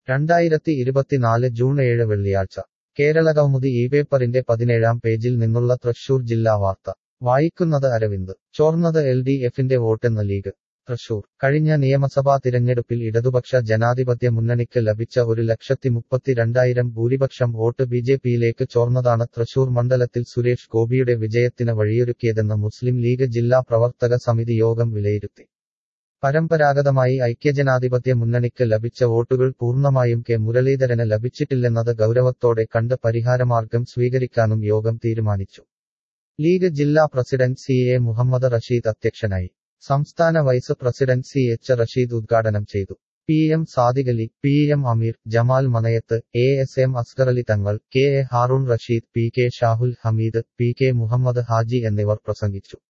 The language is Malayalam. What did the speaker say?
രണ്ടായിരത്തി ഇരുപത്തിനാല് ജൂൺ ഏഴ് വെള്ളിയാഴ്ച കേരളകൗമുദി ഈ പേപ്പറിന്റെ പതിനേഴാം പേജിൽ നിന്നുള്ള തൃശൂർ ജില്ലാ വാർത്ത വായിക്കുന്നത് അരവിന്ദ് ചോർന്നത് എൽ ഡി എഫിന്റെ വോട്ടെന്ന ലീഗ് തൃശൂർ കഴിഞ്ഞ നിയമസഭാ തിരഞ്ഞെടുപ്പിൽ ഇടതുപക്ഷ ജനാധിപത്യ മുന്നണിക്ക് ലഭിച്ച ഒരു ലക്ഷത്തി മുപ്പത്തിരണ്ടായിരം ഭൂരിപക്ഷം വോട്ട് ബി ജെ പിയിലേക്ക് ചോർന്നതാണ് തൃശൂർ മണ്ഡലത്തിൽ സുരേഷ് ഗോപിയുടെ വിജയത്തിന് വഴിയൊരുക്കിയതെന്ന് മുസ്ലിം ലീഗ് ജില്ലാ പ്രവർത്തക സമിതി യോഗം വിലയിരുത്തി പരമ്പരാഗതമായി ഐക്യജനാധിപത്യ മുന്നണിക്ക് ലഭിച്ച വോട്ടുകൾ പൂർണ്ണമായും കെ മുരളീധരന് ലഭിച്ചിട്ടില്ലെന്നത് ഗൗരവത്തോടെ കണ്ട് പരിഹാരമാർഗം സ്വീകരിക്കാനും യോഗം തീരുമാനിച്ചു ലീഗ് ജില്ലാ president C A Muhammad Rasheed അധ്യക്ഷനായി സംസ്ഥാന vice president C H Rasheed ഉദ്ഘാടനം ചെയ്തു P M Sadiqali P M Ameer Jamal Manayath A S M Askarali Thangal K A Haroon Rasheed P K Shahul Hameed P K Muhammad Haji എന്നിവർ പ്രസംഗിച്ചു